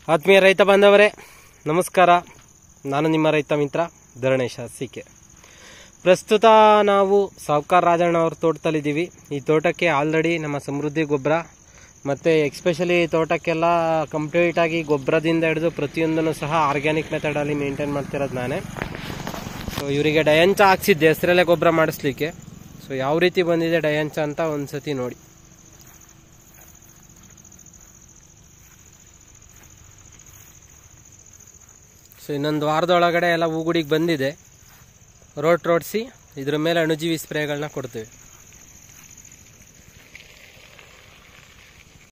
ಆತ್ಮೀಯ ರೈತ ಬಾಂಧವರೇ ನಮಸ್ಕಾರ ನಾನು ನಿಮ್ಮ ರೈತ ಮಿತ್ರ ಧರಣೇಶ ಸಿಕೆ ಪ್ರಸ್ತುತ ನಾವು ಸಾವ್ಕಾರ್ ರಾಜಣ್ಣ ಅವ್ರ ತೋಟದಲ್ಲಿದ್ದೀವಿ ಈ ತೋಟಕ್ಕೆ ಆಲ್ರೆಡಿ ನಮ್ಮ ಸಮೃದ್ಧಿ ಗೊಬ್ಬರ ಮತ್ತು ಎಕ್ಸ್ಪೆಷಲಿ ತೋಟಕ್ಕೆಲ್ಲ ಕಂಪ್ಲೀಟಾಗಿ ಗೊಬ್ಬರದಿಂದ ಹಿಡಿದು ಪ್ರತಿಯೊಂದನ್ನು ಸಹ ಆರ್ಗ್ಯಾನಿಕ್ ಮೆಥಡಲ್ಲಿ ಮೇಂಟೈನ್ ಮಾಡ್ತಿರೋದು ನಾನೇ ಸೊ ಇವರಿಗೆ ಡಯಂಚ ಹಾಕ್ಸಿದ್ದೆ ಹೆಸರಲ್ಲೇ ಗೊಬ್ಬರ ಮಾಡಿಸ್ಲಿಕ್ಕೆ ಸೊ ಯಾವ ರೀತಿ ಬಂದಿದೆ ಡಯಂಚ ಅಂತ ಒಂದ್ಸತಿ ನೋಡಿ ಸೊ ಇನ್ನೊಂದು ವಾರದೊಳಗಡೆ ಎಲ್ಲ ಹೂಗುಡಿಗೆ ಬಂದಿದೆ ರೋಟ್ ರೋಡ್ಸಿ ಇದ್ರ ಮೇಲೆ ಅಣುಜೀವಿ ಸ್ಪ್ರೇಗಳನ್ನ ಕೊಡ್ತೀವಿ